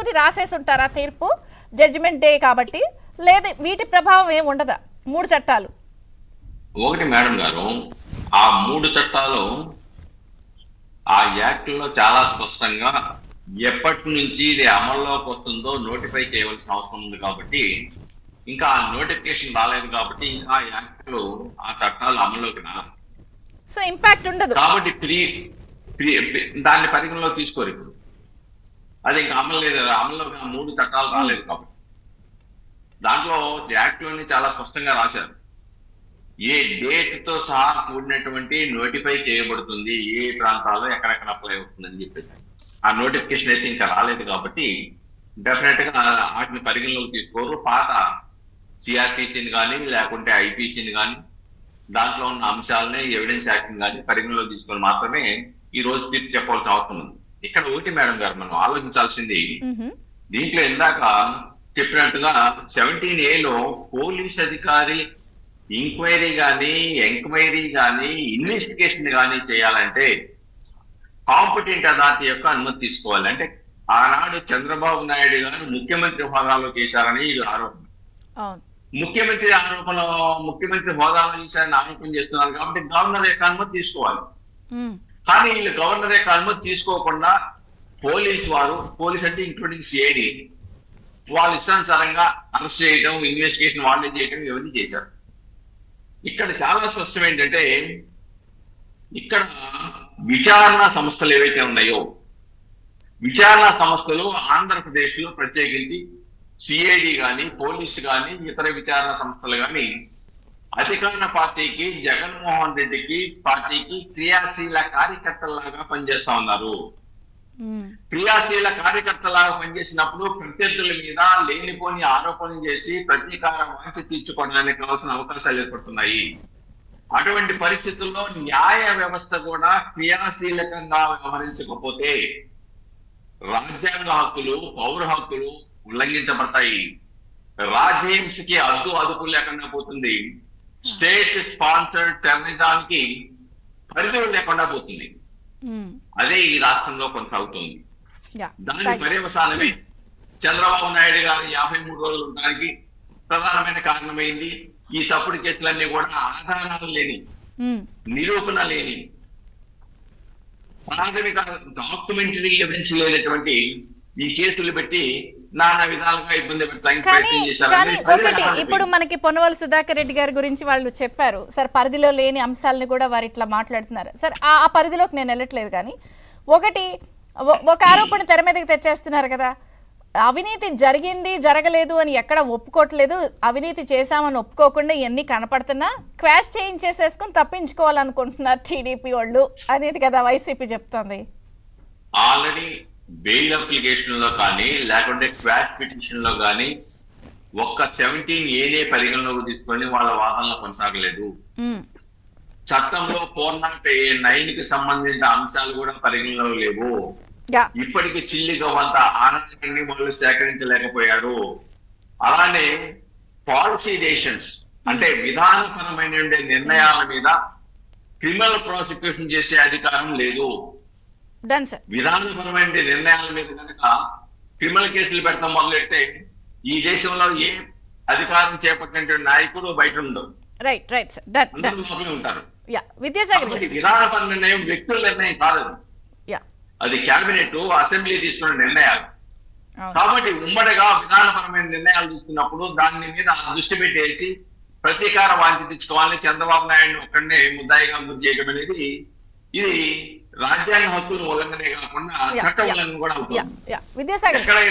అని రాసేసి ఉంటారా తీర్పు జడ్జిమెంట్ డే కాబట్టి లేదు వీటి ప్రభావం ఏమి ఉండదా మూడు చట్టాలు ఒకటి మేడం గారు ఆ మూడు చట్టాలు ఆ యాక్ట్ లో చాలా స్పష్టంగా ఎప్పటి నుంచి ఇది అమల్లోకి వస్తుందో నోటిఫై చేయవలసిన అవసరం ఉంది కాబట్టి ఇంకా ఆ నోటిఫికేషన్ రాలేదు కాబట్టి ఇంకా ఆ యాక్ట్ లో ఆ చట్టాలు అమల్లోకి రాదు సో ఇంపాక్ట్ ఉండదు కాబట్టి ప్రీ ప్రీ దాన్ని పరిగణలో తీసుకోరు ఇప్పుడు అది ఇంకా అమలు లేదు అమల్లోకి ఆ మూడు చట్టాలు రాలేదు కాబట్టి దాంట్లో యాక్ట్ లోని చాలా స్పష్టంగా రాశారు ఏ డేట్ తో సహా కూడినటువంటి నోటిఫై చేయబడుతుంది ఏ ప్రాంతాల్లో ఎక్కడెక్కడ అప్లై అవుతుందని చెప్పేసి ఆ నోటిఫికేషన్ అయితే ఇంకా రాలేదు కాబట్టి డెఫినెట్ గా వాటిని పరిగణలోకి తీసుకోరు పాత సిఆర్టీసీని కానీ లేకుంటే ఐపీసీని కానీ దాంట్లో ఉన్న అంశాలని ఎవిడెన్స్ యాక్ట్ కానీ పరిగణలోకి తీసుకొని మాత్రమే ఈ రోజు తీర్పు చెప్పాల్సిన అవసరం ఉంది ఇక్కడ ఒకటి మేడం గారు మనం ఆలోచించాల్సింది మ్హూ. దీంట్లో ఇందాక చెప్పినట్టుగా సెవెంటీన్ ఏలో పోలీస్ అధికారి ఇంక్వైరీ కానీ ఎంక్వైరీ కానీ ఇన్వెస్టిగేషన్ కానీ చేయాలంటే కాంపిటెంట్ అథారిటీ యొక్క అనుమతి తీసుకోవాలి అంటే ఆనాడు చంద్రబాబు నాయుడు గారు ముఖ్యమంత్రి హోదాలో చేశారని ఇది ఆరోపణ అవును ముఖ్యమంత్రి ఆరోపణ ముఖ్యమంత్రి హోదాలో చేశారని ఆరోపణ చేస్తున్నారు కాబట్టి గవర్నర్ యొక్క అనుమతి తీసుకోవాలి మ్. కానీ వీళ్ళు గవర్నర్ యొక్క అనుమతి తీసుకోకుండా పోలీస్ వారు పోలీస్ అంటే ఇంక్లూడింగ్ సిఐడి వాళ్ళు ఇష్టానుసారంగా అరెస్ట్ చేయడం ఇన్వెస్టిగేషన్ వాళ్ళే చేయడం ఇవన్నీ చేశారు ఇక్కడ చాలా స్పష్టం ఏంటంటే ఇక్కడ విచారణ సంస్థలు ఏవైతే ఉన్నాయో విచారణ సంస్థలు ఆంధ్రప్రదేశ్ లో ప్రత్యేకించి సిఐడి కానీ పోలీసు కానీ ఇతర విచారణ సంస్థలు కానీ అధికార పార్టీకి జగన్మోహన్ రెడ్డికి పార్టీకి క్రియాశీల కార్యకర్తలాగా పనిచేస్తా ఉన్నారు మ్. క్రియాశీల కార్యకర్తలాగా పనిచేసినప్పుడు ప్రత్యర్థుల మీద లేనిపోని ఆరోపణలు చేసి ప్రతీకార వాంఛ తీర్చుకోవడానికి కావాల్సిన అవకాశాలు ఏర్పడుతున్నాయి అటువంటి పరిస్థితుల్లో న్యాయ వ్యవస్థ కూడా క్రియాశీలకంగా వ్యవహరించకపోతే రాజ్యాంగ హక్కులు పౌర హక్కులు ఉల్లంఘించబడతాయి రాజ్యహింసకి అడ్డు అదుపు లేకుండా పోతుంది స్టేట్ స్పాన్సర్డ్ టెర్రరిజానికి పరిధులు లేకుండా పోతుంది మ్. అదే ఈ రాష్ట్రంలో కొనసాగుతుంది యా దాని థాంక్ యూ. పర్యవసానమే చంద్రబాబు నాయుడు గారు యాభై మూడు రోజులు ఉండడానికి ప్రధానమైన కారణమైంది ఈ తప్పుడు కేసులన్నీ కూడా ఆధారాలు లేని మ్. నిరూపణ లేని ప్రాథమిక డాక్యుమెంటరీ ఎవిడెన్స్ లేనటువంటి ఈ కేసులు పెట్టి నానా విధాలుగా ఇబ్బంది పెట్టడానికి కానీ ప్రయత్నం చేశారు కానీ అనేది ప్రజలకు ఒకటి అర్థమైంది. ఇప్పుడు మనకి పొన్నవల్ సుధాకర్ రెడ్డి గారి గురించి వాళ్ళు చెప్పారు సార్ పరిధిలో లేని అంశాలని కూడా వారు ఇట్లా మాట్లాడుతున్నారు సార్ ఆ ఆ పరిధిలోకి నేను వెళ్ళట్లేదు కానీ ఒకటి ఒ- ఒక ఆరోపణ తెర మీదకి తెచ్చేస్తున్నారు కదా అవినీతి జరిగింది జరగలేదు అని ఎక్కడ ఒప్పుకోవట్లేదు అవినీతి చేశామని ఒప్పుకోకుండా ఇవన్నీ కనపడుతున్నా క్వాష్ చేయించేసేసుకుని తప్పించుకోవాలనుకుంటున్నారు టీడీపీ వాళ్ళు అనేది కదా వైసీపీ చెప్తోంది ఆల్రెడీ బెయిల్ అప్లికేషన్ లో కానీ లేకుంటే క్వాష్ పిటిషన్ లో కానీ ఒక్క సెవెంటీన్ ఏనే పరిగణలోకి తీసుకొని వాళ్ళ వాదనలు కొనసాగలేదు ఉమ్, చట్టంలో ఫోర్ నాట్ నైన్ కి సంబంధించిన అంశాలు కూడా పరిగణలో లేవు యా ఇప్పటికి చిల్లిగా వంత ఆనందాన్ని వాళ్ళు సేకరించలేకపోయారు అలానే పాలసీ డెసిషన్స్ అంటే విధానపరమైన నిర్ణయాల మీద క్రిమినల్ ప్రాసిక్యూషన్ చేసే అధికారం లేదు డన్ సార్ విధానపరమైన నిర్ణయాల మీద కనుక క్రిమినల్ కేసులు పెడతాం మొదలెడితే ఈ దేశంలో ఏ అధికారం చేపట్టిన నాయకుడు బయట ఉండదు రైట్ రైట్ సార్ డన్ అందరూ డన్ లోపలే ఉంటారు యా విద్యాసాగర్ కాబట్టి గారు విధానపర నిర్ణయం వ్యక్తుల నిర్ణయం కాదు అది. యా అది కేబినెట్ అసెంబ్లీ తీసుకున్న నిర్ణయాలు అవును కాబట్టి ఉమ్మడిగా విధానపరమైన నిర్ణయాలు తీసుకున్నప్పుడు దాని మీద దృష్టి పెట్టేసి ప్రతీకార వాంఛ తెచ్చుకోవాలని చంద్రబాబు నాయుడు ఒక్కడనే ముద్దాయిగా గురి చేయడం అనేది ఇది రాజ్యాంగ హక్కుల ఉల్లంఘనే కాకుండా యా, చట్ట యా. ఉల్లంఘన కూడా యా అవుతుంది యా విద్యాసాగర్ గారు ఎక్కడ